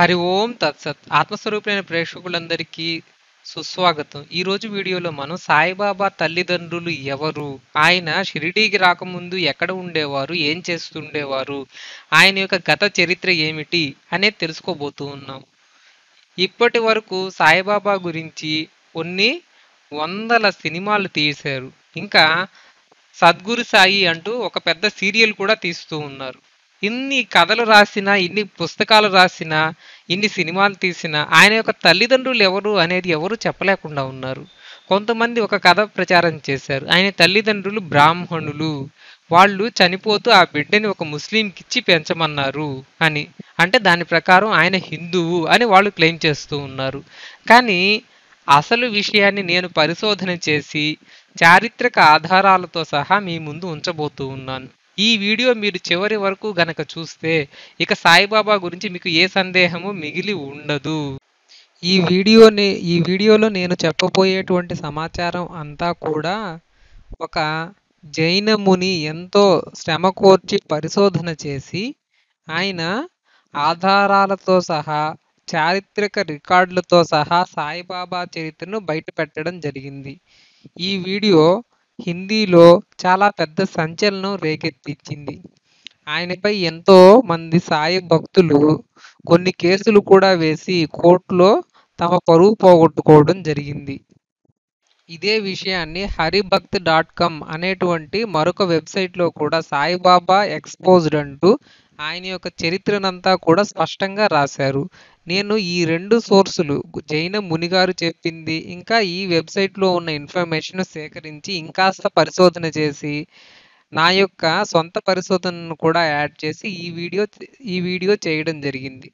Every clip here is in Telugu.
హరి ఓం తత్సత్ ఆత్మస్వరూపులైన ప్రేక్షకులందరికీ సుస్వాగతం ఈ రోజు వీడియోలో మనం సాయిబాబా తల్లిదండ్రులు ఎవరు ఆయన షిరిడీకి రాకముందు ఎక్కడ ఉండేవారు ఏం చేస్తుండేవారు ఆయన యొక్క గత చరిత్ర ఏమిటి అనేది తెలుసుకోబోతూ ఉన్నాం ఇప్పటి వరకు సాయిబాబా గురించి కొన్ని వందల సినిమాలు తీశారు ఇంకా సద్గురు సాయి అంటూ ఒక పెద్ద సీరియల్ కూడా తీస్తూ ఉన్నారు ఇన్ని కథలు రాసినా ఇన్ని పుస్తకాలు రాసినా ఇన్ని సినిమాలు తీసినా ఆయన యొక్క తల్లిదండ్రులు ఎవరు అనేది ఎవరు చెప్పలేకుండా ఉన్నారు కొంతమంది ఒక కథ ప్రచారం చేశారు ఆయన తల్లిదండ్రులు బ్రాహ్మణులు వాళ్ళు చనిపోతూ ఆ బిడ్డని ఒక ముస్లింకి ఇచ్చి పెంచమన్నారు అని అంటే దాని ప్రకారం ఆయన హిందువు అని వాళ్ళు క్లెయిమ్ చేస్తూ ఉన్నారు కానీ అసలు విషయాన్ని నేను పరిశోధన చేసి చారిత్రక ఆధారాలతో సహా మీ ముందు ఉంచబోతూ ఉన్నాను ఈ వీడియో మీరు చివరి వరకు గనక చూస్తే ఇక సాయిబాబా గురించి మీకు ఏ సందేహము మిగిలి ఉండదు ఈ వీడియోని ఈ వీడియోలో నేను చెప్పబోయేటువంటి సమాచారం అంతా కూడా ఒక జైన ముని ఎంతో శ్రమ కోర్చి పరిశోధన చేసి ఆయన ఆధారాలతో సహా చారిత్రక రికార్డులతో సహా సాయిబాబా చరిత్రను బయట పెట్టడం జరిగింది ఈ వీడియో హిందీలో చాలా పెద్ద సంచలనం రేకెత్తించింది ఆయనపై ఎంతో మంది సాయి భక్తులు కొన్ని కేసులు కూడా వేసి కోర్టులో తమ పరువు పోగొట్టుకోవడం జరిగింది ఇదే విషయాన్ని హరిభక్త్ డాట్ కామ్ అనేటువంటి మరొక వెబ్సైట్లో కూడా సాయిబాబా ఎక్స్పోజ్డ్ అంటూ ఆయన యొక్క చరిత్రనంతా కూడా స్పష్టంగా రాశారు నేను ఈ రెండు సోర్సులు జైన మునిగారు చెప్పింది ఇంకా ఈ వెబ్సైట్లో ఉన్న ఇన్ఫర్మేషన్ సేకరించి ఇంకాస్త పరిశోధన చేసి నా యొక్క సొంత పరిశోధనను కూడా యాడ్ చేసి ఈ వీడియో ఈ వీడియో చేయడం జరిగింది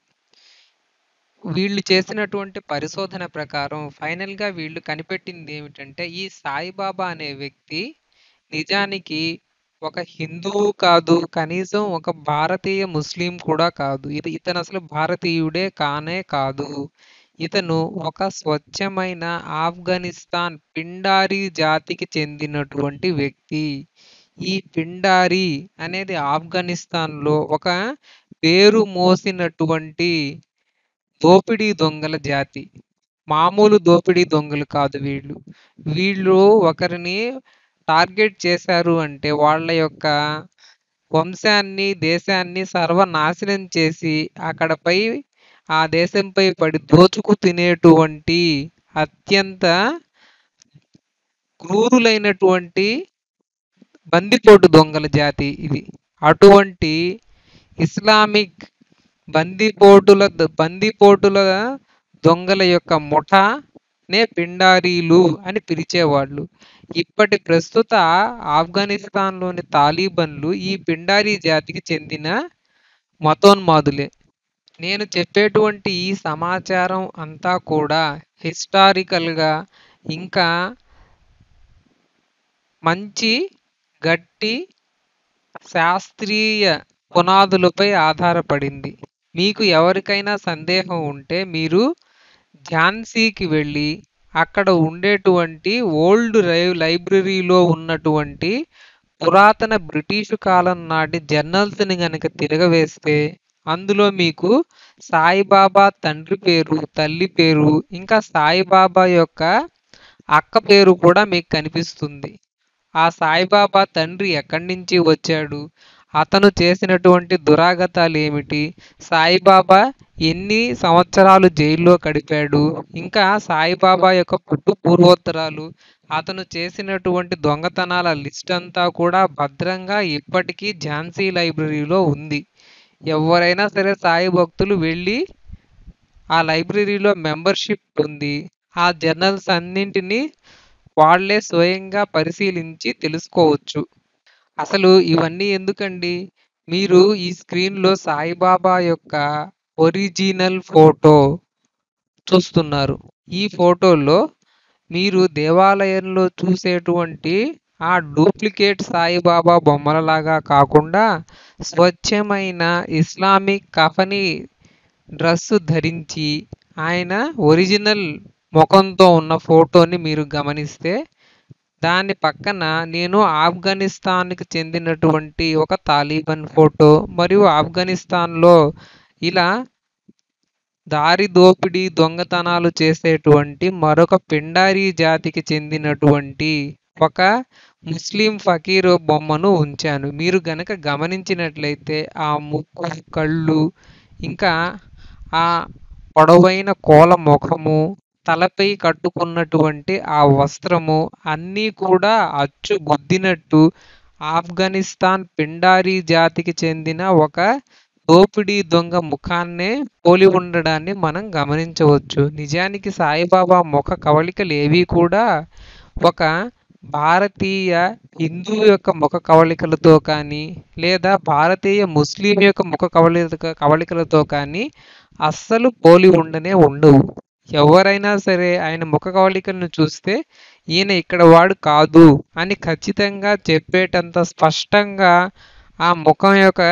వీళ్ళు చేసినటువంటి పరిశోధన ప్రకారం ఫైనల్గా వీళ్ళు కనిపెట్టింది ఏమిటంటే ఈ సాయిబాబా అనే వ్యక్తి నిజానికి ఒక హిందువు కాదు కనీసం ఒక భారతీయ ముస్లిం కూడా కాదు ఇది ఇతను అసలు భారతీయుడే కానే కాదు ఇతను ఒక స్వచ్ఛమైన ఆఫ్ఘనిస్తాన్ పిండారీ జాతికి చెందినటువంటి వ్యక్తి ఈ పిండారీ అనేది ఆఫ్ఘనిస్తాన్లో ఒక పేరు మోసినటువంటి దోపిడీ దొంగల జాతి మామూలు దోపిడీ దొంగలు కాదు వీళ్ళు వీళ్ళు ఒకరిని టార్గెట్ చేశారు అంటే వాళ్ళ యొక్క వంశాన్ని దేశాన్ని సర్వనాశనం చేసి అక్కడపై ఆ దేశంపై పడి దోచుకు తినేటువంటి అత్యంత క్రూరులైనటువంటి బందిపోటు దొంగల జాతి ఇది అటువంటి ఇస్లామిక్ బందిపోటుల బందిపోటుల దొంగల యొక్క ముఠానే పిండారీలు అని పిలిచేవాళ్ళు ఇప్పటి ప్రస్తుత ఆఫ్ఘనిస్తాన్లోని తాలిబన్లు ఈ పిండారీ జాతికి చెందిన మతోన్మాదులే నేను చెప్పేటువంటి ఈ సమాచారం అంతా కూడా హిస్టారికల్గా ఇంకా మంచి గట్టి శాస్త్రీయ పునాదులపై ఆధారపడింది మీకు ఎవరికైనా సందేహం ఉంటే మీరు ఝాన్సీకి వెళ్ళి అక్కడ ఉండేటువంటి ఓల్డ్ లైబ్రరీలో ఉన్నటువంటి పురాతన బ్రిటిషు కాలం నాటి జర్నల్స్ని కనుక తిరగవేస్తే అందులో మీకు సాయిబాబా తండ్రి పేరు తల్లి పేరు ఇంకా సాయిబాబా యొక్క అక్క పేరు కూడా మీకు కనిపిస్తుంది ఆ సాయిబాబా తండ్రి ఎక్కడి నుంచి వచ్చాడు అతను చేసినటువంటి దురాగతాలు ఏమిటి సాయిబాబా ఎన్ని సంవత్సరాలు జైల్లో గడిపాడు ఇంకా సాయిబాబా యొక్క పుట్టు పూర్వోత్తరాలు అతను చేసినటువంటి దొంగతనాల లిస్ట్ అంతా కూడా భద్రంగా ఇప్పటికీ ఝాన్సీ లైబ్రరీలో ఉంది ఎవరైనా సరే సాయి భక్తులు వెళ్ళి ఆ లైబ్రరీలో మెంబర్షిప్ ఉంది ఆ జర్నల్స్ అన్నింటినీ వాళ్లే స్వయంగా పరిశీలించి తెలుసుకోవచ్చు అసలు ఇవన్నీ ఎందుకండి మీరు ఈ స్క్రీన్లో సాయిబాబా యొక్క ఒరిజినల్ ఫోటో చూస్తున్నారు ఈ ఫోటోలో మీరు దేవాలయంలో చూసేటువంటి ఆ డూప్లికేట్ సాయిబాబా బొమ్మలలాగా కాకుండా స్వచ్ఛమైన ఇస్లామిక్ కఫని డ్రెస్సు ధరించి ఆయన ఒరిజినల్ ముఖంతో ఉన్న ఫోటోని మీరు గమనిస్తే దాని పక్కన నేను ఆఫ్ఘనిస్తాన్కి చెందినటువంటి ఒక తాలిబన్ ఫోటో మరియు ఆఫ్ఘనిస్తాన్లో ఇలా దారి దోపిడీ దొంగతనాలు చేసేటువంటి మరొక పిండారీ జాతికి చెందినటువంటి ఒక ముస్లిం ఫకీరు బొమ్మను ఉంచాను మీరు గనక గమనించినట్లయితే ఆ ముక్కు కళ్ళు ఇంకా ఆ పొడవైన కోల ముఖము తలపై కట్టుకున్నటువంటి ఆ వస్త్రము అన్నీ కూడా అచ్చు గుద్దినట్టు ఆఫ్ఘనిస్తాన్ పిండారీ జాతికి చెందిన ఒక దోపిడీ దొంగ ముఖాన్నే పోలి ఉండడాన్ని మనం గమనించవచ్చు నిజానికి సాయిబాబా ముఖ కవళికలు ఏవి కూడా ఒక భారతీయ హిందూ యొక్క ముఖ కవళికలతో కానీ లేదా భారతీయ ముస్లిం యొక్క ముఖ కవళిక కవళికలతో కానీ అస్సలు పోలి ఉండనే ఉండవు ఎవరైనా సరే ఆయన ముఖ కవళికలను చూస్తే ఈయన ఇక్కడ వాడు కాదు అని ఖచ్చితంగా చెప్పేటంత స్పష్టంగా ఆ ముఖం యొక్క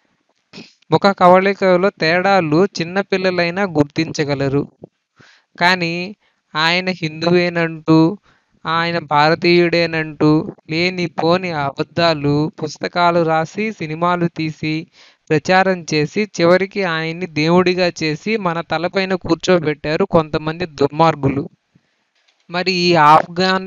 ముఖ కవళికలో తేడాలు చిన్నపిల్లలైనా గుర్తించగలరు కానీ ఆయన హిందువేనంటూ ఆయన భారతీయుడేనంటూ లేని పోని అబద్ధాలు పుస్తకాలు రాసి సినిమాలు తీసి ప్రచారం చేసి చివరికి ఆయన్ని దేవుడిగా చేసి మన తలపైన కూర్చోబెట్టారు కొంతమంది దుర్మార్గులు మరి ఈ ఆఫ్ఘాన్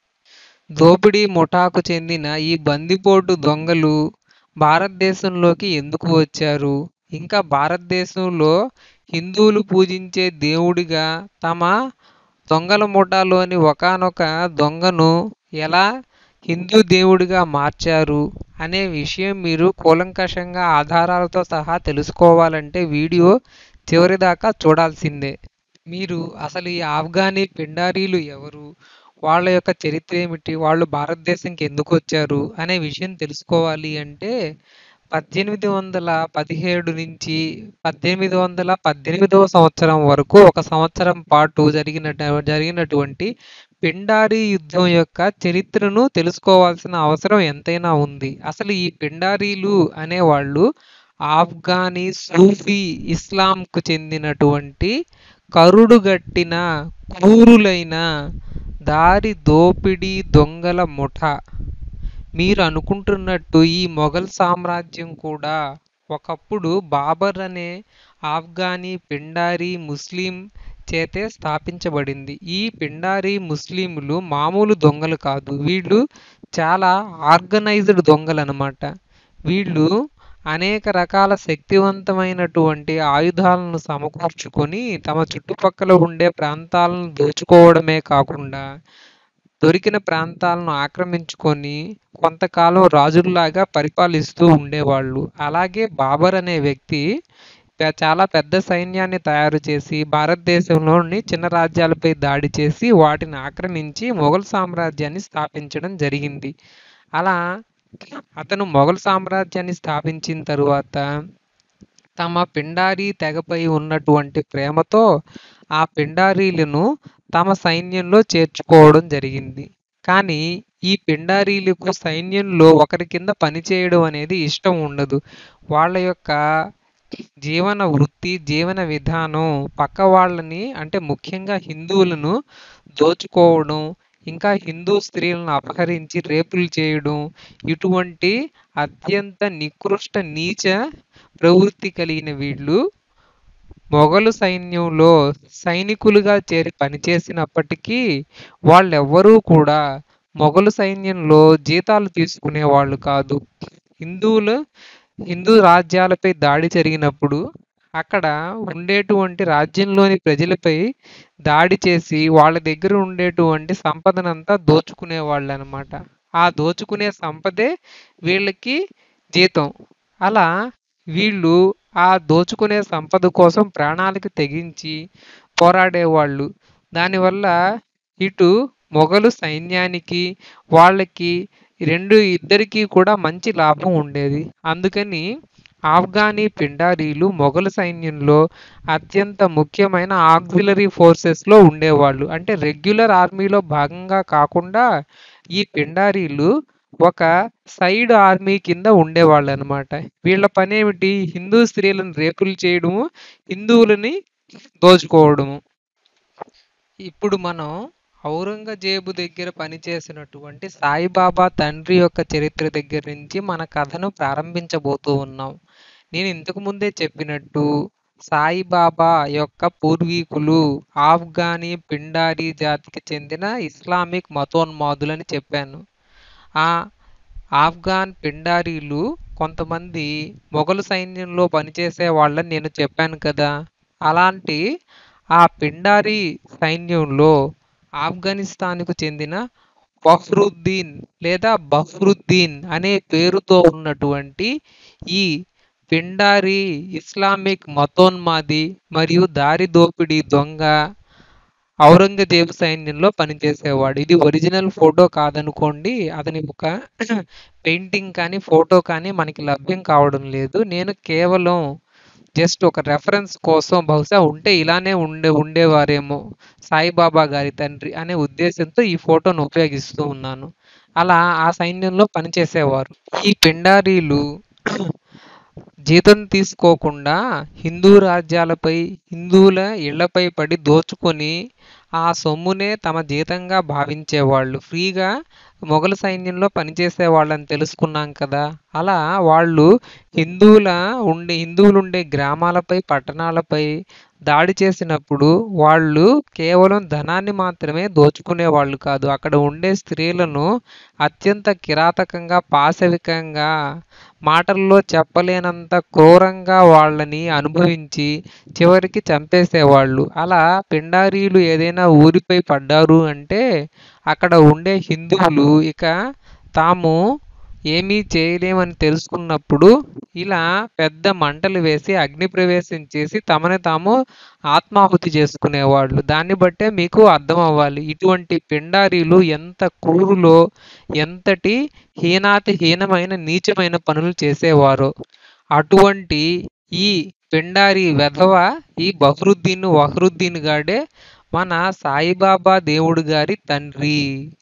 దోపిడీ ముఠాకు చెందిన ఈ బందిపోటు దొంగలు భారతదేశంలోకి ఎందుకు వచ్చారు ఇంకా భారతదేశంలో హిందువులు పూజించే దేవుడిగా తమ దొంగల ముఠాలోని ఒకానొక దొంగను ఎలా హిందూ దేవుడిగా మార్చారు అనే విషయం మీరు కూలంకషంగా ఆధారాలతో సహా తెలుసుకోవాలంటే వీడియో చివరిదాకా చూడాల్సిందే మీరు అసలు ఈ ఆఫ్ఘనీ పిండారీలు ఎవరు వాళ్ళ యొక్క చరిత్ర ఏమిటి వాళ్ళు భారతదేశంకి ఎందుకు వచ్చారు అనే విషయం తెలుసుకోవాలి అంటే పద్దెనిమిది వందల పదిహేడు నుంచి పద్దెనిమిది వందల పద్దెనిమిదవ సంవత్సరం వరకు ఒక సంవత్సరం పాటు జరిగిన జరిగినటువంటి పిండారీ యుద్ధం యొక్క చరిత్రను తెలుసుకోవాల్సిన అవసరం ఎంతైనా ఉంది అసలు ఈ పిండారీలు అనేవాళ్ళు ఆఫ్ఘనీ సూఫీ ఇస్లాంకు చెందినటువంటి కరుడుగట్టిన క్రూరులైన దారి దోపిడీ దొంగల ముఠ మీరు అనుకుంటున్నట్టు ఈ మొఘల్ సామ్రాజ్యం కూడా ఒకప్పుడు బాబర్ అనే ఆఫ్ఘనీ పిండారీ ముస్లిం చేతే స్థాపించబడింది ఈ పిండారీ ముస్లింలు మామూలు దొంగలు కాదు వీళ్ళు చాలా ఆర్గనైజ్డ్ దొంగలు అన్నమాట వీళ్ళు అనేక రకాల శక్తివంతమైనటువంటి ఆయుధాలను సమకూర్చుకొని తమ చుట్టుపక్కల ఉండే ప్రాంతాలను దోచుకోవడమే కాకుండా దొరికిన ప్రాంతాలను ఆక్రమించుకొని కొంతకాలం రాజుల్లాగా పరిపాలిస్తూ ఉండేవాళ్ళు అలాగే బాబర్ అనే వ్యక్తి పె- చాలా పెద్ద సైన్యాన్ని తయారు చేసి భారతదేశంలోని చిన్న రాజ్యాలపై దాడి చేసి వాటిని ఆక్రమించి మొఘల్ సామ్రాజ్యాన్ని స్థాపించడం జరిగింది అలా అతను మొఘల్ సామ్రాజ్యాన్ని స్థాపించిన తరువాత తమ పిండారీ తెగపై ఉన్నటువంటి ప్రేమతో ఆ పిండారీలను తమ సైన్యంలో చేర్చుకోవడం జరిగింది కానీ ఈ పిండారీలకు సైన్యంలో ఒకరి కింద పనిచేయడం అనేది ఇష్టం ఉండదు వాళ్ళ యొక్క జీవన వృత్తి జీవన విధానం పక్క వాళ్ళని అంటే ముఖ్యంగా హిందువులను దోచుకోవడం ఇంకా హిందూ స్త్రీలను అపహరించి రేపులు చేయడం ఇటువంటి అత్యంత నికృష్ట నీచ ప్రవృత్తి కలిగిన వీళ్ళు మొఘలు సైన్యంలో సైనికులుగా చేరి పనిచేసినప్పటికీ వాళ్ళెవ్వరూ కూడా మొఘలు సైన్యంలో జీతాలు తీసుకునేవాళ్ళు కాదు హిందువులు హిందూ రాజ్యాలపై దాడి జరిగినప్పుడు అక్కడ ఉండేటువంటి రాజ్యంలోని ప్రజలపై దాడి చేసి వాళ్ళ దగ్గర ఉండేటువంటి సంపదనంతా దోచుకునేవాళ్ళు అనమాట ఆ దోచుకునే సంపదే వీళ్ళకి జీతం అలా వీళ్ళు ఆ దోచుకునే సంపద కోసం ప్రాణాలకు తెగించి పోరాడేవాళ్ళు దానివల్ల ఇటు మొఘలు సైన్యానికి వాళ్ళకి రెండు ఇద్దరికీ కూడా మంచి లాభం ఉండేది అందుకని ఆఫ్ఘనీ పిండారీలు మొఘలు సైన్యంలో అత్యంత ముఖ్యమైన ఆక్సిలరీ ఫోర్సెస్లో ఉండేవాళ్ళు అంటే రెగ్యులర్ ఆర్మీలో భాగంగా కాకుండా ఈ పిండారీలు ఒక సైడ్ ఆర్మీ కింద ఉండేవాళ్ళు అనమాట వీళ్ళ పని ఏమిటి హిందూ స్త్రీలను రేపులు చేయడము హిందువులని దోచుకోవడము ఇప్పుడు మనం ఔరంగజేబు దగ్గర పనిచేసినటువంటి సాయిబాబా తండ్రి యొక్క చరిత్ర దగ్గర నుంచి మన కథను ప్రారంభించబోతూ ఉన్నాం నేను ఇంతకు ముందే చెప్పినట్టు సాయిబాబా యొక్క పూర్వీకులు ఆఫ్ఘనీ పిండారీ జాతికి చెందిన ఇస్లామిక్ మతోన్మాదులని చెప్పాను ఆ ఆఫ్ఘాన్ పిండారీలు కొంతమంది మొఘలు సైన్యంలో పనిచేసే వాళ్ళని నేను చెప్పాను కదా అలాంటి ఆ పిండారీ సైన్యంలో ఆఫ్ఘనిస్తాన్కు చెందిన ఫహ్రుద్దీన్ లేదా బహ్రుద్దీన్ అనే పేరుతో ఉన్నటువంటి ఈ పిండారీ ఇస్లామిక్ మతోన్మాది మరియు దారి దోపిడీ దొంగ ఔరంగజేబు సైన్యంలో పనిచేసేవాడు ఇది ఒరిజినల్ ఫోటో కాదనుకోండి అతని ఒక పెయింటింగ్ కానీ ఫోటో కానీ మనకి లభ్యం కావడం లేదు నేను కేవలం జస్ట్ ఒక రెఫరెన్స్ కోసం బహుశా ఉంటే ఇలానే ఉండే ఉండేవారేమో సాయిబాబా గారి తండ్రి అనే ఉద్దేశంతో ఈ ఫోటోను ఉపయోగిస్తూ ఉన్నాను అలా ఆ సైన్యంలో పనిచేసేవారు ఈ పిండారీలు జీతం తీసుకోకుండా హిందూ రాజ్యాలపై హిందువుల ఇళ్లపై పడి దోచుకొని ఆ సొమ్మునే తమ జీతంగా భావించేవాళ్ళు ఫ్రీగా మొఘలు సైన్యంలో పనిచేసే వాళ్ళని తెలుసుకున్నాం కదా అలా వాళ్ళు హిందువుల ఉండే హిందువులు ఉండే గ్రామాలపై పట్టణాలపై దాడి చేసినప్పుడు వాళ్ళు కేవలం ధనాన్ని మాత్రమే దోచుకునే వాళ్ళు కాదు అక్కడ ఉండే స్త్రీలను అత్యంత కిరాతకంగా పాశవికంగా మాటల్లో చెప్పలేనంత క్రూరంగా వాళ్ళని అనుభవించి చివరికి చంపేసేవాళ్ళు అలా పిండారీలు ఏదైనా ఊరిపై పడ్డారు అంటే అక్కడ ఉండే హిందువులు ఇక తాము ఏమీ చేయలేమని తెలుసుకున్నప్పుడు ఇలా పెద్ద మంటలు వేసి అగ్ని ప్రవేశం చేసి తమని తాము ఆత్మాహుతి చేసుకునేవాళ్ళు దాన్ని బట్టే మీకు అర్థం అవ్వాలి ఇటువంటి పిండారీలు ఎంత క్రూరులో ఎంతటి హీనాతి హీనమైన నీచమైన పనులు చేసేవారో అటువంటి ఈ పిండారి వెధవ ఈ బహ్రుద్దీన్ వహ్రుద్దీన్ గాడే మన సాయిబాబా దేవుడు గారి తండ్రి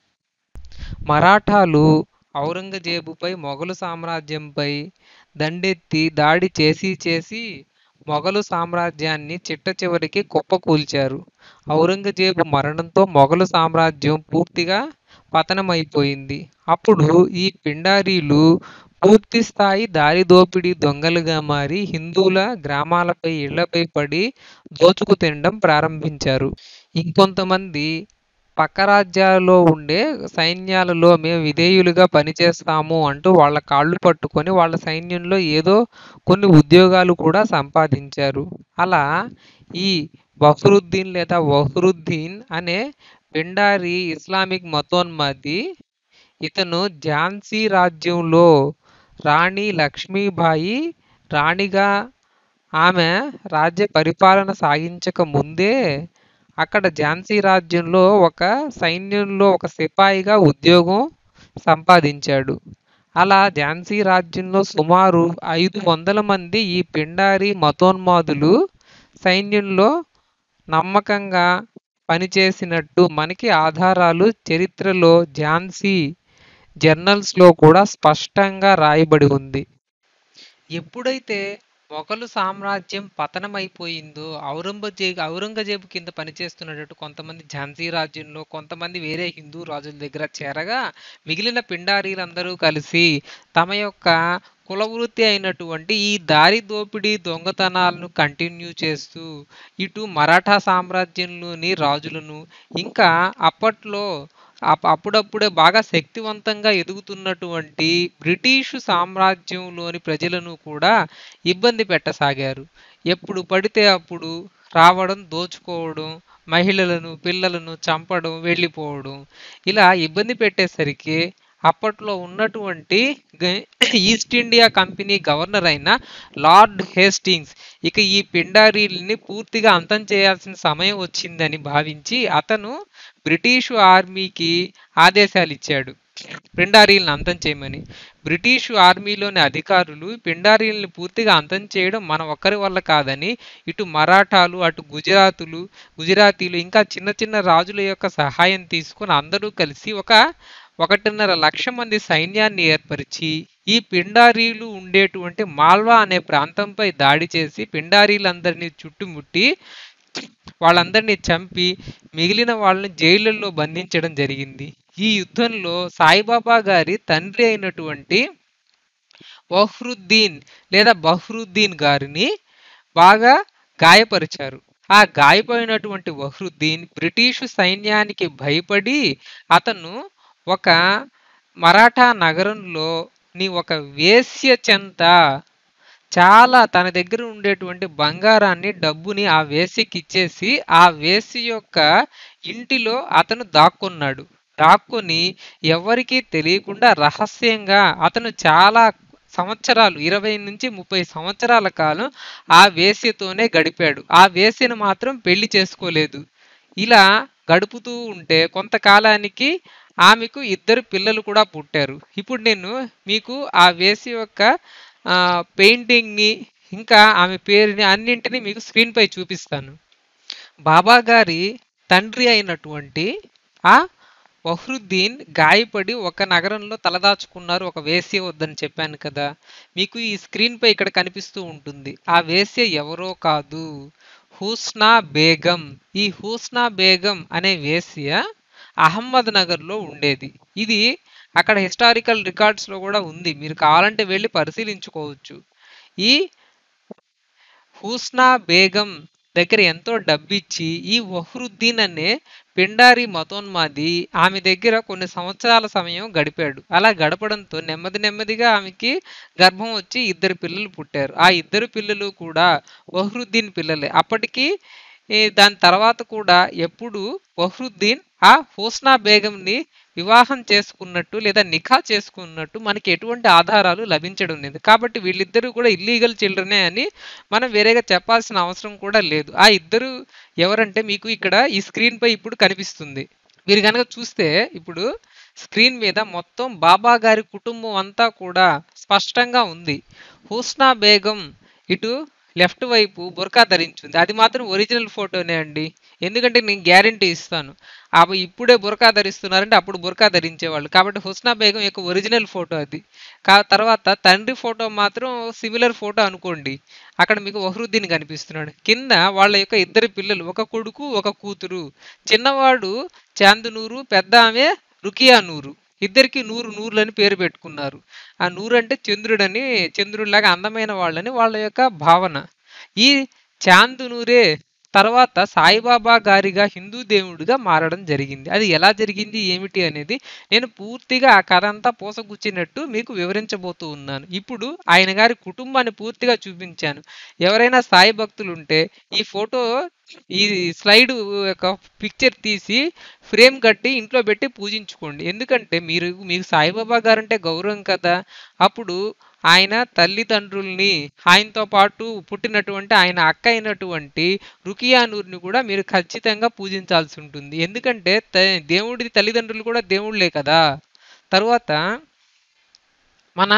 మరాఠాలు ఔరంగజేబుపై మొఘలు సామ్రాజ్యంపై దండెత్తి దాడి చేసి చేసి మొఘలు సామ్రాజ్యాన్ని చిట్ట చివరికి కుప్పకూల్చారు ఔరంగజేబు మరణంతో మొఘలు సామ్రాజ్యం పూర్తిగా పతనమైపోయింది అప్పుడు ఈ పిండారీలు పూర్తి స్థాయి దారి దోపిడీ దొంగలుగా మారి హిందువుల గ్రామాలపై ఇళ్లపై పడి దోచుకు తినడం ప్రారంభించారు ఇంకొంతమంది పక్క రాజ్యాలలో ఉండే సైన్యాలలో మేము విధేయులుగా పనిచేస్తాము అంటూ వాళ్ళ కాళ్ళు పట్టుకొని వాళ్ళ సైన్యంలో ఏదో కొన్ని ఉద్యోగాలు కూడా సంపాదించారు అలా ఈ బఫ్రుద్దీన్ లేదా వహ్రుద్దీన్ అనే పిండారి ఇస్లామిక్ మతోన్మాది ఇతను ఝాన్సీ రాజ్యంలో రాణి లక్ష్మీబాయి రాణిగా ఆమె రాజ్య పరిపాలన సాగించక ముందే అక్కడ ఝాన్సీ రాజ్యంలో ఒక సైన్యంలో ఒక సిపాయిగా ఉద్యోగం సంపాదించాడు అలా ఝాన్సీ రాజ్యంలో సుమారు ఐదు వందల మంది ఈ పిండారి మతోన్మాదులు సైన్యంలో నమ్మకంగా పనిచేసినట్టు మనకి ఆధారాలు చరిత్రలో ఝాన్సీ జర్నల్స్లో కూడా స్పష్టంగా రాయబడి ఉంది ఎప్పుడైతే మొఘలు సామ్రాజ్యం పతనమైపోయిందో ఔరంగజేబు ఔరంగజేబు కింద పనిచేస్తున్నట్టు కొంతమంది ఝాన్సీ రాజ్యంలో కొంతమంది వేరే హిందూ రాజుల దగ్గర చేరగా మిగిలిన పిండారీలందరూ కలిసి తమ యొక్క కుల వృత్తి అయినటువంటి ఈ దారి దోపిడీ దొంగతనాలను కంటిన్యూ చేస్తూ ఇటు మరాఠా సామ్రాజ్యంలోని రాజులను ఇంకా అప్పట్లో అప్- అప్పుడప్పుడే బాగా శక్తివంతంగా ఎదుగుతున్నటువంటి బ్రిటిషు సామ్రాజ్యంలోని ప్రజలను కూడా ఇబ్బంది పెట్టసాగారు ఎప్పుడు పడితే అప్పుడు రావడం దోచుకోవడం మహిళలను పిల్లలను చంపడం వెళ్ళిపోవడం ఇలా ఇబ్బంది పెట్టేసరికి అప్పట్లో ఉన్నటువంటి గ- ఈస్ట్ ఇండియా కంపెనీ గవర్నర్ అయిన లార్డ్ హేస్టింగ్స్ ఇక ఈ పిండారీల్ని పూర్తిగా అంతం చేయాల్సిన సమయం వచ్చిందని భావించి అతను బ్రిటిషు ఆర్మీకి ఆదేశాలు ఇచ్చాడు పిండారీలను అంతం చేయమని బ్రిటిషు ఆర్మీలోని అధికారులు పిండారీలను పూర్తిగా అంతం చేయడం మన ఒక్కరి వల్ల కాదని ఇటు మరాఠాలు అటు గుజరాతులు గుజరాతీలు ఇంకా చిన్న చిన్న రాజుల యొక్క సహాయం తీసుకొని అందరూ కలిసి ఒక ఒకటిన్నర లక్ష మంది సైన్యాన్ని ఏర్పరిచి ఈ పిండారీలు ఉండేటువంటి మాల్వా అనే ప్రాంతంపై దాడి చేసి పిండారీలందరినీ చుట్టుముట్టి వాళ్ళందరినీ చంపి మిగిలిన వాళ్ళని జైళ్ళల్లో బంధించడం జరిగింది ఈ యుద్ధంలో సాయిబాబా గారి తండ్రి అయినటువంటి వహ్రుద్దీన్ లేదా బహ్రుద్దీన్ గారిని బాగా గాయపరిచారు ఆ గాయపోయినటువంటి వహ్రుద్దీన్ బ్రిటిషు సైన్యానికి భయపడి అతను ఒక మరాఠా నగరంలో నీ ఒక వేశ్య చెంత చాలా తన దగ్గర ఉండేటువంటి బంగారాన్ని డబ్బుని ఆ వేశ్యకి ఇచ్చేసి ఆ వేశ్య యొక్క ఇంటిలో అతను దాక్కున్నాడు దాక్కుని ఎవరికీ తెలియకుండా రహస్యంగా అతను చాలా సంవత్సరాలు ఇరవై నుంచి ముప్పై సంవత్సరాల కాలం ఆ వేశ్యతోనే గడిపాడు ఆ వేశ్యను మాత్రం పెళ్లి చేసుకోలేదు ఇలా గడుపుతూ ఉంటే కొంతకాలానికి ఆమెకు ఇద్దరు పిల్లలు కూడా పుట్టారు ఇప్పుడు నేను మీకు ఆ వేసి యొక్క పెయింటింగ్ని ఇంకా ఆమె పేరుని అన్నింటినీ మీకు స్క్రీన్పై చూపిస్తాను బాబా గారి తండ్రి అయినటువంటి ఆ వహ్రుద్దీన్ గాయపడి ఒక నగరంలో తలదాచుకున్నారు ఒక వేశ్య వద్దని చెప్పాను కదా మీకు ఈ స్క్రీన్పై ఇక్కడ కనిపిస్తూ ఉంటుంది ఆ వేశ్య ఎవరో కాదు హూస్నా బేగం ఈ హూస్నా బేగం అనే వేశ్య అహ్మద్ నగర్లో ఉండేది ఇది అక్కడ హిస్టారికల్ రికార్డ్స్లో కూడా ఉంది మీరు కావాలంటే వెళ్ళి పరిశీలించుకోవచ్చు ఈ హూస్నా బేగం దగ్గర ఎంతో డబ్బిచ్చి ఈ వహ్రుద్దీన్ అనే పిండారి మతోన్మాది ఆమె దగ్గర కొన్ని సంవత్సరాల సమయం గడిపాడు అలా గడపడంతో నెమ్మది నెమ్మదిగా ఆమెకి గర్భం వచ్చి ఇద్దరు పిల్లలు పుట్టారు ఆ ఇద్దరు పిల్లలు కూడా వహ్రుద్దీన్ పిల్లలే అప్పటికి ఈ దాని తర్వాత కూడా ఎప్పుడు వహ్రుద్దీన్ ఆ హోస్నా బేగంని వివాహం చేసుకున్నట్టు లేదా నిఖా చేసుకున్నట్టు మనకి ఎటువంటి ఆధారాలు లభించడం లేదు కాబట్టి వీళ్ళిద్దరూ కూడా ఇల్లీగల్ చిల్డ్రనే అని మనం వేరేగా చెప్పాల్సిన అవసరం కూడా లేదు ఆ ఇద్దరు ఎవరంటే మీకు ఇక్కడ ఈ స్క్రీన్ పై ఇప్పుడు కనిపిస్తుంది మీరు కనుక చూస్తే ఇప్పుడు స్క్రీన్ మీద మొత్తం బాబా గారి కుటుంబం అంతా కూడా స్పష్టంగా ఉంది హూస్నా బేగం ఇటు లెఫ్ట్ వైపు బురకా ధరించింది అది మాత్రం ఒరిజినల్ ఫోటోనే అండి ఎందుకంటే నేను గ్యారంటీ ఇస్తాను అవి ఇప్పుడే బురకా ధరిస్తున్నారంటే అప్పుడు బురకా ధరించేవాళ్ళు కాబట్టి హుస్నా బేగం యొక్క ఒరిజినల్ ఫోటో అది కా తర్వాత తండ్రి ఫోటో మాత్రం సిమిలర్ ఫోటో అనుకోండి అక్కడ మీకు వహ్రుద్దీన్ కనిపిస్తున్నాడు కింద వాళ్ళ యొక్క ఇద్దరు పిల్లలు ఒక కొడుకు ఒక కూతురు చిన్నవాడు చాందునూరు పెద్ద ఆమె రుకియా నూరు ఇద్దరికి నూరు నూరులు అని పేరు పెట్టుకున్నారు ఆ నూరు అంటే చంద్రుడని చంద్రుడిలాగా అందమైన వాళ్ళని వాళ్ళ యొక్క భావన ఈ చాందునూరే తర్వాత సాయిబాబా గారిగా హిందూ దేవుడిగా మారడం జరిగింది అది ఎలా జరిగింది ఏమిటి అనేది నేను పూర్తిగా ఆ కథ అంతా పోసగుచ్చినట్టు మీకు వివరించబోతూ ఉన్నాను ఇప్పుడు ఆయన గారి కుటుంబాన్ని పూర్తిగా చూపించాను ఎవరైనా సాయి భక్తులు ఉంటే ఈ ఫోటో ఈ స్లైడ్ యొక్క పిక్చర్ తీసి ఫ్రేమ్ కట్టి ఇంట్లో పెట్టి పూజించుకోండి ఎందుకంటే మీరు మీకు సాయిబాబా గారంటే గౌరవం కదా అప్పుడు ఆయన తల్లిదండ్రుల్ని ఆయనతో పాటు పుట్టినటువంటి ఆయన అక్క అయినటువంటి రుకియానూర్ని కూడా మీరు ఖచ్చితంగా పూజించాల్సి ఉంటుంది ఎందుకంటే త- దేవుడి తల్లిదండ్రులు కూడా దేవుళ్ళే కదా తరువాత మన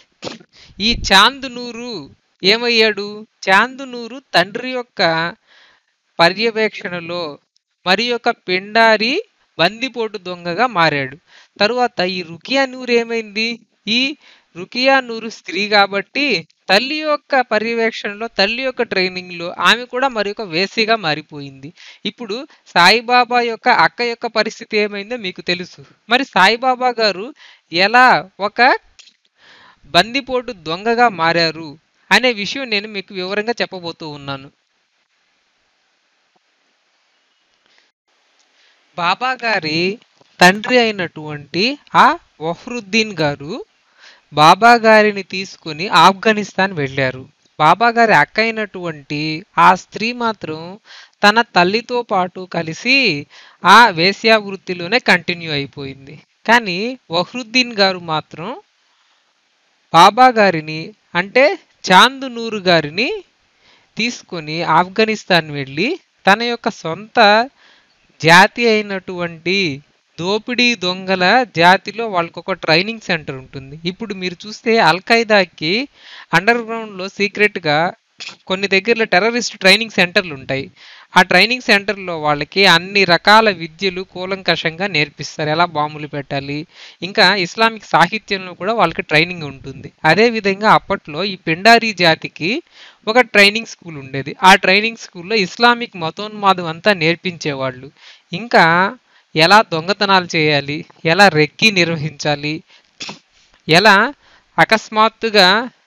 ఈ చాందునూరు ఏమయ్యాడు చాందునూరు తండ్రి యొక్క పర్యవేక్షణలో మరి యొక్క పిండారి బందిపోటు దొంగగా మారాడు తరువాత ఈ రుకియా నూరు ఏమైంది ఈ రుకియా నూరు స్త్రీ కాబట్టి తల్లి యొక్క పర్యవేక్షణలో తల్లి యొక్క ట్రైనింగ్ లో ఆమె కూడా మరి ఒక వేసిగా మారిపోయింది ఇప్పుడు సాయిబాబా యొక్క అక్క యొక్క పరిస్థితి ఏమైందో మీకు తెలుసు మరి సాయిబాబా గారు ఎలా ఒక బందిపోటు దొంగగా మారారు అనే విషయం నేను మీకు వివరంగా చెప్పబోతూ ఉన్నాను బాబా గారి తండ్రి అయినటువంటి ఆ వహ్రుద్దీన్ గారు బాబా గారిని తీసుకుని ఆఫ్ఘనిస్తాన్ వెళ్ళారు బాబా గారి అక్క అయినటువంటి ఆ స్త్రీ మాత్రం తన తల్లితో పాటు కలిసి ఆ వేశ్యా వృత్తిలోనే కంటిన్యూ అయిపోయింది కానీ వహ్రుద్దీన్ గారు మాత్రం బాబా గారిని అంటే చాందునూరు గారిని తీసుకొని ఆఫ్ఘనిస్తాన్ వెళ్ళి తన యొక్క సొంత జాతి అయినటువంటి దోపిడీ దొంగల జాతిలో వాళ్ళకి ఒక ట్రైనింగ్ సెంటర్ ఉంటుంది ఇప్పుడు మీరు చూస్తే అల్ఖైదాకి అండర్ గ్రౌండ్లో సీక్రెట్గా కొన్ని దగ్గరలో టెర్రరిస్ట్ ట్రైనింగ్ సెంటర్లు ఉంటాయి ఆ ట్రైనింగ్ సెంటర్లో వాళ్ళకి అన్ని రకాల విద్యలు కూలంకషంగా నేర్పిస్తారు ఎలా బాంబులు పెట్టాలి ఇంకా ఇస్లామిక్ సాహిత్యంలో కూడా వాళ్ళకి ట్రైనింగ్ ఉంటుంది అదే విధంగా అప్పట్లో ఈ పిండారీ జాతికి ఒక ట్రైనింగ్ స్కూల్ ఉండేది ఆ ట్రైనింగ్ స్కూల్లో ఇస్లామిక్ మతోన్మాదం అంతా నేర్పించేవాళ్ళు ఇంకా ఎలా దొంగతనాలు చేయాలి ఎలా రెక్కి నిర్వహించాలి ఎలా అకస్మాత్తుగా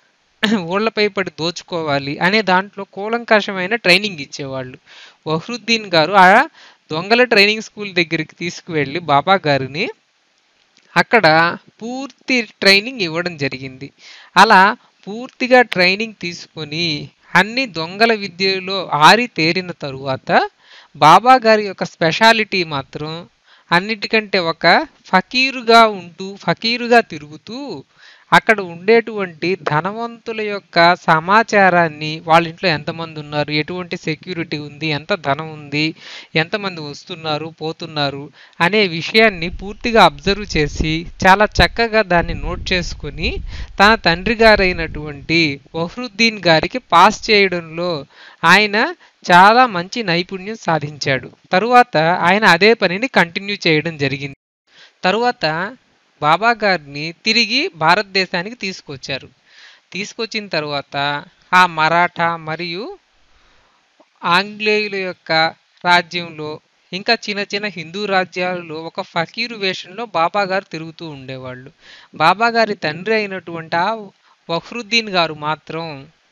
ఊళ్ళపై పడి దోచుకోవాలి అనే దాంట్లో కూలంకషమైన ట్రైనింగ్ ఇచ్చేవాళ్ళు వహ్రుద్దీన్ గారు ఆ దొంగల ట్రైనింగ్ స్కూల్ దగ్గరికి తీసుకువెళ్ళి బాబా గారిని అక్కడ పూర్తి ట్రైనింగ్ ఇవ్వడం జరిగింది అలా పూర్తిగా ట్రైనింగ్ తీసుకొని అన్ని దొంగల విద్యలో ఆరి తేరిన తరువాత బాబా గారి యొక్క స్పెషాలిటీ మాత్రం అన్నిటికంటే ఒక ఫకీరుగా ఉంటూ ఫకీరుగా తిరుగుతూ అక్కడ ఉండేటువంటి ధనవంతుల యొక్క సమాచారాన్ని వాళ్ళ ఇంట్లో ఎంతమంది ఉన్నారు ఎటువంటి సెక్యూరిటీ ఉంది ఎంత ధనం ఉంది ఎంతమంది వస్తున్నారు పోతున్నారు అనే విషయాన్ని పూర్తిగా అబ్జర్వ్ చేసి చాలా చక్కగా దాన్ని నోట్ చేసుకొని తన తండ్రి గారైనటువంటి వహ్రుద్దీన్ గారికి పాస్ చేయడంలో ఆయన చాలా మంచి నైపుణ్యం సాధించాడు తరువాత ఆయన అదే పనిని కంటిన్యూ చేయడం జరిగింది తరువాత బాబా గారిని తిరిగి భారతదేశానికి తీసుకొచ్చారు తీసుకొచ్చిన తర్వాత ఆ మరాఠా మరియు ఆంగ్లేయుల యొక్క రాజ్యంలో ఇంకా చిన్న చిన్న హిందూ రాజ్యాలలో ఒక ఫకీరు వేషంలో బాబా గారు తిరుగుతూ ఉండేవాళ్ళు బాబా గారి తండ్రి అయినటువంటి ఆ వహ్రుద్దీన్ గారు మాత్రం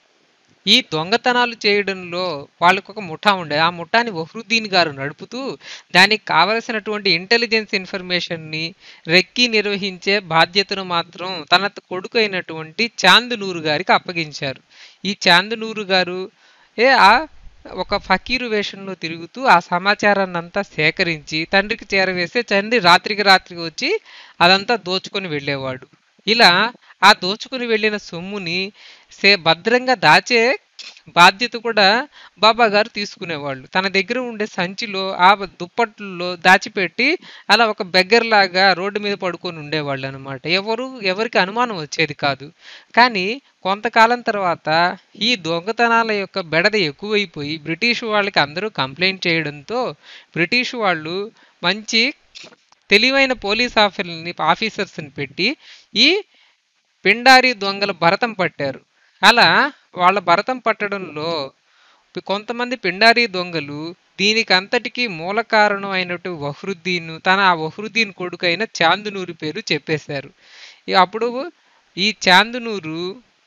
ఈ దొంగతనాలు చేయడంలో వాళ్ళకు ఒక ముఠా ఉండే ఆ ముఠాని వహ్రుద్దీన్ గారు నడుపుతూ దానికి కావలసినటువంటి ఇంటెలిజెన్స్ ఇన్ఫర్మేషన్ని రెక్కి నిర్వహించే బాధ్యతను మాత్రం తన కొడుకు అయినటువంటి చాందునూరు గారికి అప్పగించారు ఈ చాందునూరు గారు ఏ ఆ ఒక ఫకీరు వేషంలో తిరుగుతూ ఆ సమాచారాన్ని అంతా సేకరించి తండ్రికి చేరవేస్తే తండ్రి రాత్రికి రాత్రికి వచ్చి అదంతా దోచుకొని వెళ్ళేవాడు ఇలా ఆ దోచుకుని వెళ్ళిన సొమ్ముని సే భద్రంగా దాచే బాధ్యత కూడా బాబా గారు తీసుకునేవాళ్ళు తన దగ్గర ఉండే సంచిలో ఆ దుప్పట్లలో దాచిపెట్టి అలా ఒక బెగ్గర్లాగా రోడ్డు మీద పడుకొని ఉండేవాళ్ళు అనమాట ఎవరు ఎవరికి అనుమానం వచ్చేది కాదు కానీ కొంతకాలం తర్వాత ఈ దొంగతనాల యొక్క బెడద ఎక్కువైపోయి బ్రిటిష్ వాళ్ళకి అందరూ కంప్లైంట్ చేయడంతో బ్రిటిష్ వాళ్ళు మంచి తెలివైన పోలీస్ ఆఫీసర్ని ఆఫీసర్స్ని పెట్టి ఈ పిండారి దొంగల భరతం పట్టారు అలా వాళ్ళ భరతం పట్టడంలో కొంతమంది పిండారి దొంగలు దీనికి అంతటికీ మూల కారణం అయినట్టు వహ్రుద్దీన్ తన ఆ వహ్రుద్దీన్ కొడుకు అయిన చాందునూరు పేరు చెప్పేశారు అప్పుడు ఈ చాందునూరు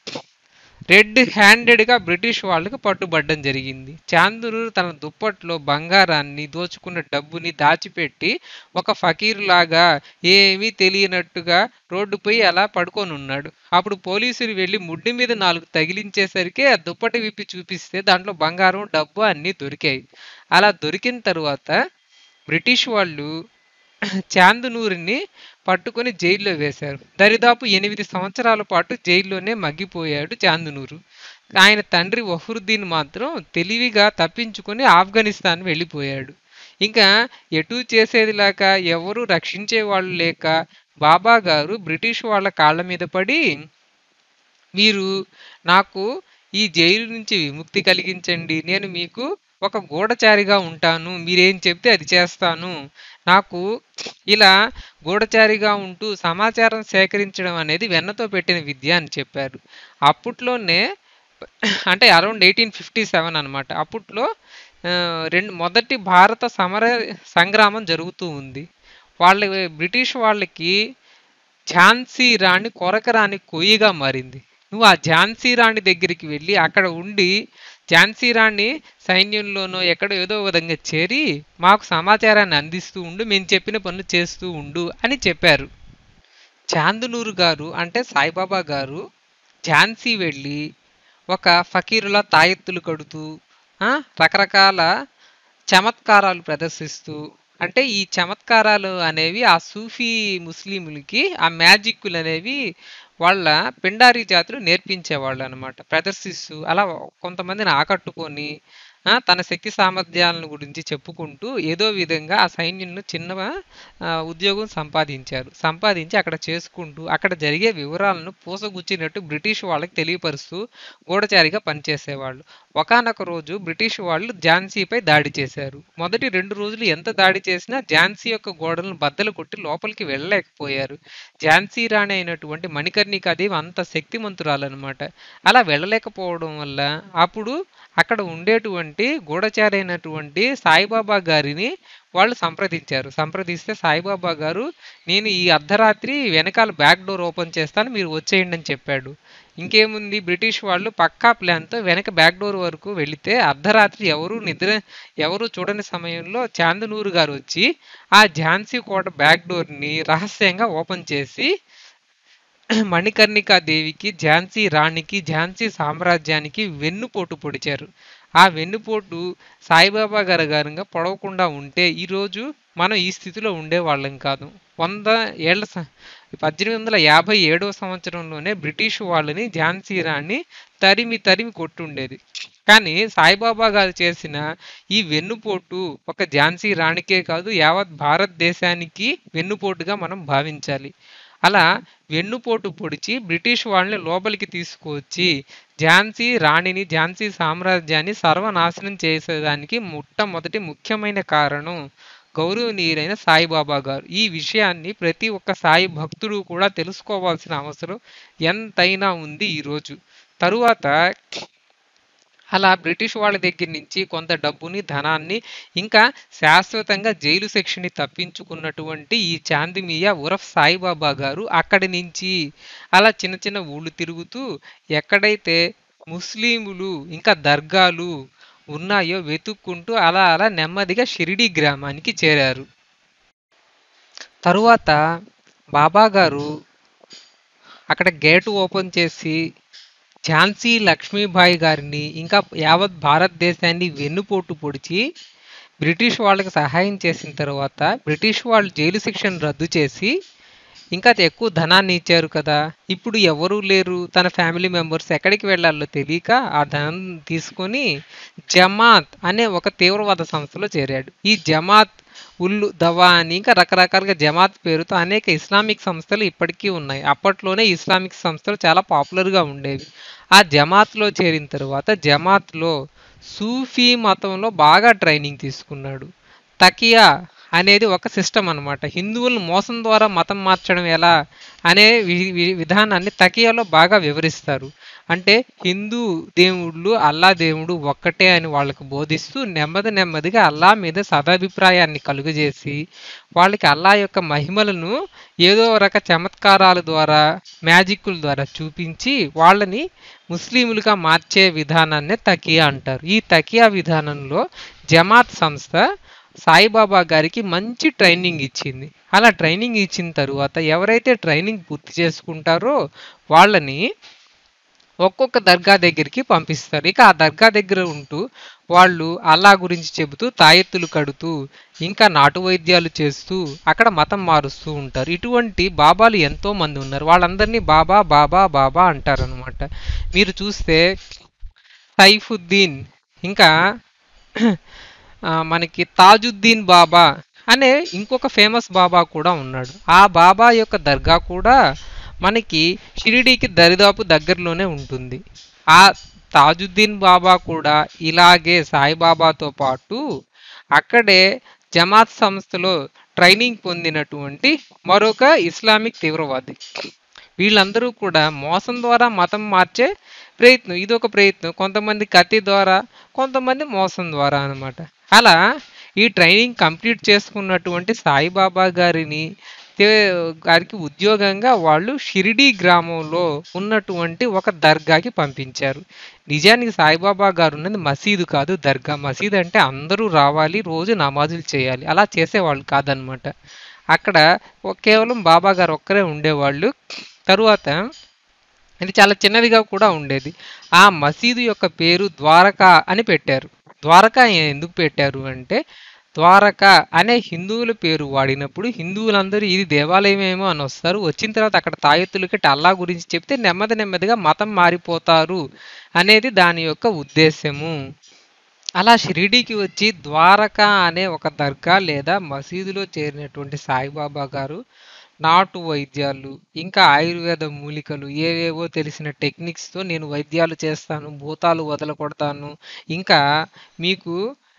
రెడ్ హ్యాండెడ్గా బ్రిటిష్ వాళ్ళకి పట్టుబడ్డం జరిగింది చాందునూరు తన దుప్పట్లో బంగారాన్ని దోచుకున్న డబ్బుని దాచిపెట్టి ఒక ఫకీర్ లాగా ఏమీ తెలియనట్టుగా రోడ్డుపై అలా పడుకొని ఉన్నాడు అప్పుడు పోలీసులు వెళ్ళి ముడ్డి మీద నాలుగు తగిలించేసరికి ఆ దుప్పటి విప్పి చూపిస్తే దాంట్లో బంగారం డబ్బు అన్నీ దొరికాయి అలా దొరికిన తర్వాత బ్రిటిష్ వాళ్ళు చాందునూరిని పట్టుకొని జైల్లో వేశారు దరిదాపు ఎనిమిది సంవత్సరాల పాటు జైల్లోనే మగ్గిపోయాడు చాందునూరు ఆయన తండ్రి వహ్రుద్దీన్ మాత్రం తెలివిగా తప్పించుకొని ఆఫ్ఘనిస్తాన్ వెళ్ళిపోయాడు ఇంకా ఎటు చేసేది లేక ఎవరు రక్షించే వాళ్ళు లేక బాబా గారు బ్రిటిష్ వాళ్ళ కాళ్ళ మీద పడి మీరు నాకు ఈ జైలు నుంచి విముక్తి కలిగించండి నేను మీకు ఒక గూఢచారిగా ఉంటాను మీరేం చెప్తే అది చేస్తాను నాకు ఇలా గూఢచారిగా ఉంటూ సమాచారం సేకరించడం అనేది వెన్నతో పెట్టిన విద్య అని చెప్పారు అప్పట్లోనే అంటే అరౌండ్ ఎయిటీన్ ఫిఫ్టీ సెవెన్ అనమాట అప్పట్లో రెండు మొదటి భారత సమర సంగ్రామం జరుగుతూ ఉంది వాళ్ళ బ్రిటిష్ వాళ్ళకి ఝాన్సీ రాణి కొరకరాని కొయ్యిగా మారింది నువ్వు ఆ ఝాన్సీ రాణి దగ్గరికి వెళ్ళి అక్కడ ఉండి ఝాన్సీ రాణి సైన్యంలోనో ఎక్కడో ఏదో విధంగా చేరి మాకు సమాచారాన్ని అందిస్తూ ఉండు మేము చెప్పిన పనులు చేస్తూ ఉండు అని చెప్పారు చాందునూరు గారు అంటే సాయిబాబా గారు ఝాన్సీ వెళ్ళి ఒక ఫకీరుల తాయెత్తులు కడుతూ రకరకాల చమత్కారాలు ప్రదర్శిస్తూ అంటే ఈ చమత్కారాలు అనేవి ఆ సూఫీ ముస్లింలకి ఆ మ్యాజిక్లు అనేవి వాళ్ళ పిండారి జాతులు నేర్పించేవాళ్ళు అనమాట ప్రదర్శిస్తూ అలా కొంతమందిని ఆకట్టుకొని తన శక్తి సామర్థ్యాలను గురించి చెప్పుకుంటూ ఏదో విధంగా ఆ సైన్యంలో చిన్న ఉద్యోగం సంపాదించారు సంపాదించి అక్కడ చేసుకుంటూ అక్కడ జరిగే వివరాలను పూసగుచ్చినట్టు బ్రిటిష్ వాళ్ళకి తెలియపరుస్తూ గూఢచారిగా పనిచేసేవాళ్ళు ఒకనొక రోజు బ్రిటిష్ వాళ్ళు ఝాన్సీపై దాడి చేశారు మొదటి రెండు రోజులు ఎంత దాడి చేసినా ఝాన్సీ యొక్క గోడలను బద్దలు కొట్టి లోపలికి వెళ్ళలేకపోయారు ఝాన్సీ రాణి అయినటువంటి మణికర్ణికా దేవి అంత శక్తిమంతురాలన్నమాట అలా వెళ్ళలేకపోవడం వల్ల అప్పుడు అక్కడ ఉండేటువంటి గూఢచారి అయినటువంటి సాయిబాబా గారిని వాళ్ళు సంప్రదించారు సంప్రదిస్తే సాయిబాబా గారు నేను ఈ అర్ధరాత్రి వెనకాల బ్యాక్ డోర్ ఓపెన్ చేస్తాను మీరు వచ్చేయండి అని చెప్పాడు ఇంకేముంది బ్రిటిష్ వాళ్ళు పక్కా ప్లాన్తో వెనక బ్యాక్ డోర్ వరకు వెళితే అర్ధరాత్రి ఎవరు నిద్ర ఎవరు చూడని సమయంలో చాందనూరు గారు వచ్చి ఆ ఝాన్సీ కోట బ్యాక్ డోర్ని రహస్యంగా ఓపెన్ చేసి మణికర్ణికా దేవికి ఝాన్సీ రాణికి ఝాన్సీ సామ్రాజ్యానికి వెన్నుపోటు పొడిచారు ఆ వెన్నుపోటు సాయిబాబా గారి గారంగా పొడవకుండా ఉంటే ఈరోజు మనం ఈ స్థితిలో ఉండేవాళ్ళం కాదు వంద ఏళ్ల స- పద్దెనిమిది వందల యాభై ఏడవ సంవత్సరంలోనే బ్రిటిష్ వాళ్ళని ఝాన్సీ రాణి తరిమి తరిమి కొట్టుండేది కానీ సాయిబాబా గారు చేసిన ఈ వెన్నుపోటు ఒక ఝాన్సీ రాణికే కాదు యావత్ భారతదేశానికి వెన్నుపోటుగా మనం భావించాలి అలా వెన్నుపోటు పొడిచి బ్రిటిష్ వాళ్ళని లోపలికి తీసుకువచ్చి ఝాన్సీ రాణిని ఝాన్సీ సామ్రాజ్యాన్ని సర్వనాశనం చేసేదానికి మొట్టమొదటి ముఖ్యమైన కారణం గౌరవనీయులైన సాయిబాబా గారు ఈ విషయాన్ని ప్రతి ఒక్క సాయి భక్తుడు కూడా తెలుసుకోవాల్సిన అవసరం ఎంతైనా ఉంది ఈరోజు తరువాత అలా బ్రిటిష్ వాళ్ళ దగ్గర నుంచి కొంత డబ్బుని ధనాన్ని ఇంకా శాశ్వతంగా జైలు శిక్షని తప్పించుకున్నటువంటి ఈ చాందిమియా ఉరఫ్ సాయిబాబా గారు అక్కడి నుంచి అలా చిన్న చిన్న ఊళ్ళు తిరుగుతూ ఎక్కడైతే ముస్లింలు ఇంకా దర్గాలు ఉన్నాయో వెతుక్కుంటూ అలా అలా నెమ్మదిగా షిరిడి గ్రామానికి చేరారు తరువాత బాబా గారు అక్కడ గేటు ఓపెన్ చేసి ఝాన్సీ లక్ష్మీబాయి గారిని ఇంకా యావత్ భారతదేశాన్ని వెన్నుపోటు పొడిచి బ్రిటిష్ వాళ్ళకి సహాయం చేసిన తర్వాత బ్రిటిష్ వాళ్ళు జైలు శిక్షను రద్దు చేసి ఇంకా ఎక్కువ ధనాన్ని ఇచ్చారు కదా ఇప్పుడు ఎవరూ లేరు తన ఫ్యామిలీ మెంబర్స్ ఎక్కడికి వెళ్ళాలో తెలియక ఆ ధనం తీసుకొని జమాత్ అనే ఒక తీవ్రవాద సంస్థలో చేరాడు ఈ జమాత్ ఉల్లు దవా అని ఇంకా రకరకాలుగా జమాత్ పేరుతో అనేక ఇస్లామిక్ సంస్థలు ఇప్పటికీ ఉన్నాయి అప్పట్లోనే ఇస్లామిక్ సంస్థలు చాలా పాపులర్గా ఉండేవి ఆ జమాత్లో చేరిన తర్వాత జమాత్లో సూఫీ మతంలో బాగా ట్రైనింగ్ తీసుకున్నాడు తకియా అనేది ఒక సిస్టమ్ అన్నమాట హిందువులను మోసం ద్వారా మతం మార్చడం ఎలా అనే వి- వి- విధానాన్ని తకియాలో బాగా వివరిస్తారు అంటే హిందూ దేవుళ్ళు అల్లా దేవుడు ఒక్కటే అని వాళ్ళకు బోధిస్తూ నెమ్మది నెమ్మదిగా అల్లా మీద సదాభిప్రాయాన్ని కలుగజేసి వాళ్ళకి అల్లా యొక్క మహిమలను ఏదో రక చమత్కారాల ద్వారా మ్యాజిక్కుల ద్వారా చూపించి వాళ్ళని ముస్లింలుగా మార్చే విధానాన్నే తకియా అంటారు ఈ తకియా విధానంలో జమాత్ సంస్థ సాయిబాబా గారికి మంచి ట్రైనింగ్ ఇచ్చింది అలా ట్రైనింగ్ ఇచ్చిన తరువాత ఎవరైతే ట్రైనింగ్ పూర్తి చేసుకుంటారో వాళ్ళని ఒక్కొక్క దర్గా దగ్గరికి పంపిస్తారు ఇక ఆ దర్గా దగ్గర ఉంటూ వాళ్ళు అల్లా గురించి చెబుతూ తాయెత్తులు కడుతూ ఇంకా నాటు వైద్యాలు చేస్తూ అక్కడ మతం మారుస్తూ ఉంటారు ఇటువంటి బాబాలు ఎంతో మంది ఉన్నారు వాళ్ళందరినీ బాబా బాబా బాబా అంటారనమాట మీరు చూస్తే సైఫుద్దీన్ ఇంకా ఆ, మనకి తాజుద్దీన్ బాబా అనే ఇంకొక ఫేమస్ బాబా కూడా ఉన్నాడు ఆ బాబా యొక్క దర్గా కూడా మనకి షిరిడీకి దరిదాపు దగ్గరలోనే ఉంటుంది ఆ తాజుద్దీన్ బాబా కూడా ఇలాగే సాయిబాబాతో పాటు అక్కడే జమాత్ సంస్థలో ట్రైనింగ్ పొందినటువంటి మరొక ఇస్లామిక్ తీవ్రవాది వీళ్ళందరూ కూడా మోసం ద్వారా మతం మార్చే ప్రయత్నం ఇది ఒక ప్రయత్నం కొంతమంది కత్తి ద్వారా కొంతమంది మోసం ద్వారా అన్నమాట అలా ఈ ట్రైనింగ్ కంప్లీట్ చేసుకున్నటువంటి సాయిబాబా గారిని తే- గారికి ఉద్యోగంగా వాళ్ళు షిరిడీ గ్రామంలో ఉన్నటువంటి ఒక దర్గాకి పంపించారు నిజానికి సాయిబాబా గారు ఉన్నది మసీదు కాదు దర్గా మసీదు అంటే అందరూ రావాలి రోజు నమాజులు చేయాలి అలా చేసేవాళ్ళు కాదనమాట అక్కడ ఒ- కేవలం బాబా గారు ఒక్కరే ఉండేవాళ్ళు తరువాత ఇది చాలా చిన్నదిగా కూడా ఉండేది ఆ మసీదు యొక్క పేరు ద్వారకా అని పెట్టారు ద్వారకా ఎందుకు పెట్టారు అంటే ద్వారక అనే హిందువుల పేరు వాడినప్పుడు హిందువులందరూ ఇది దేవాలయమేమో అని వస్తారు వచ్చిన తర్వాత అక్కడ తాయెత్తులకి అల్లా గురించి చెప్తే నెమ్మది నెమ్మదిగా మతం మారిపోతారు అనేది దాని యొక్క ఉద్దేశము అలా షిరిడీకి వచ్చి ద్వారకా అనే ఒక దర్గా లేదా మసీదులో చేరినటువంటి సాయిబాబా గారు నాటు వైద్యాలు ఇంకా ఆయుర్వేద మూలికలు ఏవేవో తెలిసిన టెక్నిక్స్తో నేను వైద్యాలు చేస్తాను భూతాలు వదలకొడతాను ఇంకా మీకు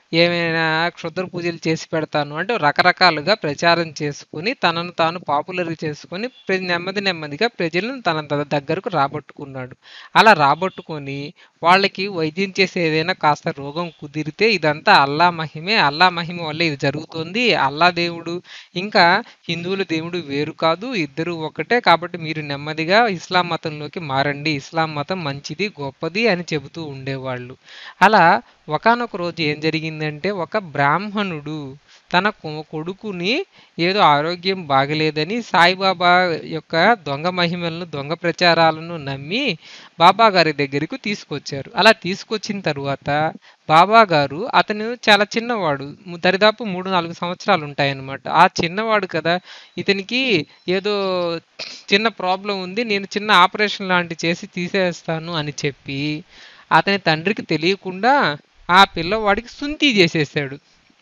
ఏమైనా క్షుద్ర పూజలు చేసి పెడతాను అంటే రకరకాలుగా ప్రచారం చేసుకుని తనను తాను పాపులర్ చేసుకొని ప్ర- నెమ్మది నెమ్మదిగా ప్రజలను తన ద- దగ్గరకు రాబట్టుకున్నాడు అలా రాబట్టుకొని వాళ్ళకి వైద్యం చేసే ఏదైనా కాస్త రోగం కుదిరితే ఇదంతా అల్లా మహిమే అల్లా మహిమ వల్ల ఇది జరుగుతుంది అల్లా దేవుడు ఇంకా హిందువుల దేవుడు వేరు కాదు ఇద్దరు ఒకటే కాబట్టి మీరు నెమ్మదిగా ఇస్లాం మతంలోకి మారండి ఇస్లాం మతం మంచిది గొప్పది అని చెబుతూ ఉండేవాళ్ళు అలా ఒకానొక రోజు ఏం జరిగిందంటే ఒక బ్రాహ్మణుడు తన కొ- కొడుకుని ఏదో ఆరోగ్యం బాగలేదని సాయిబాబా యొక్క దొంగ మహిమలను దొంగ ప్రచారాలను నమ్మి బాబా గారి దగ్గరకు తీసుకొచ్చారు అలా తీసుకొచ్చిన తరువాత బాబా గారు అతను చాలా చిన్నవాడు ము- దరిదాపు మూడు నాలుగు సంవత్సరాలు ఉంటాయన్నమాట ఆ చిన్నవాడు కదా ఇతనికి ఏదో చిన్న ప్రాబ్లం ఉంది నేను చిన్న ఆపరేషన్ లాంటి చేసి తీసేస్తాను అని చెప్పి అతని తండ్రికి తెలియకుండా ఆ పిల్లవాడికి సుంతి చేసేసాడు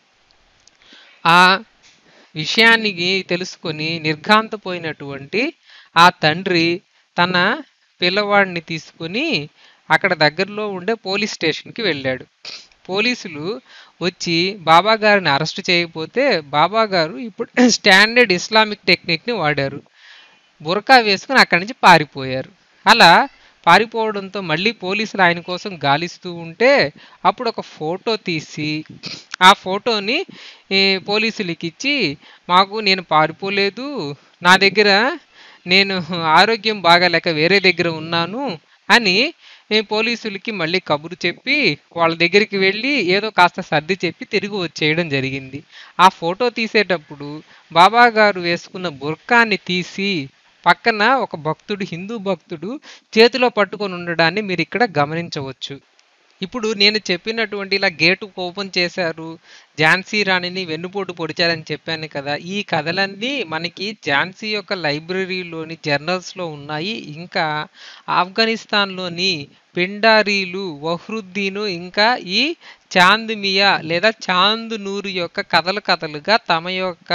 ఆ విషయానికి తెలుసుకొని నిర్ఘాంతపోయినటువంటి ఆ తండ్రి తన పిల్లవాడిని తీసుకొని అక్కడ దగ్గరలో ఉండే పోలీస్ స్టేషన్కి వెళ్ళాడు పోలీసులు వచ్చి బాబా గారిని అరెస్ట్ చేయకపోతే బాబా గారు ఇప్పుడు స్టాండర్డ్ ఇస్లామిక్ టెక్నిక్ని వాడారు బురకా వేసుకుని అక్కడి నుంచి పారిపోయారు అలా పారిపోవడంతో మళ్ళీ పోలీసులు ఆయన కోసం గాలిస్తూ ఉంటే అప్పుడు ఒక ఫోటో తీసి ఆ ఫోటోని ఈ, పోలీసులకి ఇచ్చి మాకు నేను పారిపోలేదు నా దగ్గర నేను ఆరోగ్యం బాగాలేక వేరే దగ్గర ఉన్నాను అని ఈ పోలీసులకి మళ్ళీ కబురు చెప్పి వాళ్ళ దగ్గరికి వెళ్ళి ఏదో కాస్త సర్ది చెప్పి తిరిగి వచ్చేయడం జరిగింది ఆ ఫోటో తీసేటప్పుడు బాబా గారు వేసుకున్న బుర్కాన్ని తీసి పక్కన ఒక భక్తుడు హిందూ భక్తుడు చేతిలో పట్టుకొని ఉండడాన్ని మీరు ఇక్కడ గమనించవచ్చు ఇప్పుడు నేను చెప్పినటువంటి ఇలా గేటు ఓపెన్ చేశారు ఝాన్సీ రాణిని వెన్నుపోటు పొడిచారని చెప్పాను కదా ఈ కథలన్నీ మనకి ఝాన్సీ యొక్క లైబ్రరీలోని జర్నల్స్లో ఉన్నాయి ఇంకా ఆఫ్ఘనిస్తాన్లోని పిండారీలు వహ్రుద్దీను ఇంకా ఈ చాంద్మియా లేదా చాందునూరు యొక్క కథలు కథలుగా తమ యొక్క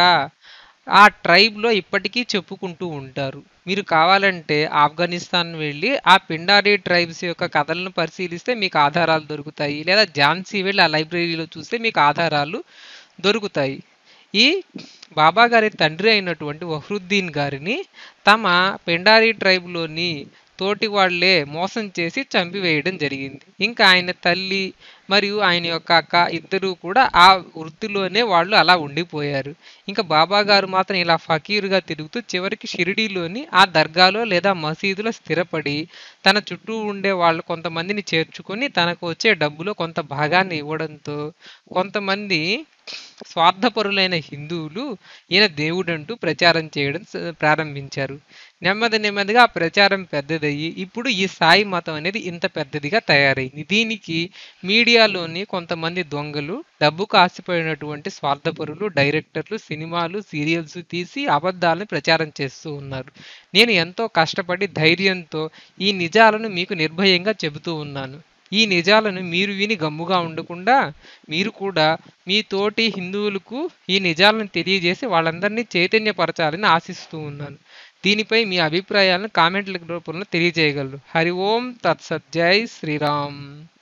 ఆ ట్రైబ్లో ఇప్పటికీ చెప్పుకుంటూ ఉంటారు మీరు కావాలంటే ఆఫ్ఘనిస్తాన్ వెళ్ళి ఆ పిండారీ ట్రైబ్స్ యొక్క కథలను పరిశీలిస్తే మీకు ఆధారాలు దొరుకుతాయి లేదా ఝాన్సీ వెళ్ళి ఆ లైబ్రరీలో చూస్తే మీకు ఆధారాలు దొరుకుతాయి ఈ బాబా గారి తండ్రి అయినటువంటి వహ్రుద్దీన్ గారిని తమ పెండారీ ట్రైబ్లోని తోటి వాళ్ళే మోసం చేసి చంపివేయడం జరిగింది ఇంకా ఆయన తల్లి మరియు ఆయన యొక్క అక్క ఇద్దరూ కూడా ఆ వృత్తిలోనే వాళ్ళు అలా ఉండిపోయారు ఇంకా బాబా గారు మాత్రం ఇలా ఫకీరుగా తిరుగుతూ చివరికి షిరిడీలోని ఆ దర్గాలో లేదా మసీదులో స్థిరపడి తన చుట్టూ ఉండే వాళ్ళు కొంతమందిని చేర్చుకొని తనకు వచ్చే డబ్బులో కొంత భాగాన్ని ఇవ్వడంతో కొంతమంది స్వార్థపరులైన హిందువులు ఈయన దేవుడంటూ ప్రచారం చేయడం స- ప్రారంభించారు నెమ్మది నెమ్మదిగా ఆ ప్రచారం పెద్దదయ్యి ఇప్పుడు ఈ సాయి మతం అనేది ఇంత పెద్దదిగా తయారైంది దీనికి మీడియాలోని కొంతమంది దొంగలు డబ్బుకు ఆశపడినటువంటి స్వార్థపరులు డైరెక్టర్లు సినిమాలు సీరియల్స్ తీసి అబద్ధాలను ప్రచారం చేస్తూ ఉన్నారు నేను ఎంతో కష్టపడి ధైర్యంతో ఈ నిజాలను మీకు నిర్భయంగా చెబుతూ ఉన్నాను ఈ నిజాలను మీరు విని గమ్ముగా ఉండకుండా మీరు కూడా మీ తోటి హిందువులకు ఈ నిజాలను తెలియజేసి వాళ్ళందరినీ చైతన్యపరచాలని ఆశిస్తూ ఉన్నాను దీనిపై మీ అభిప్రాయాలను కామెంట్ల రూపంలో తెలియజేయగలరు హరి ఓం తత్సత్ జై శ్రీరామ్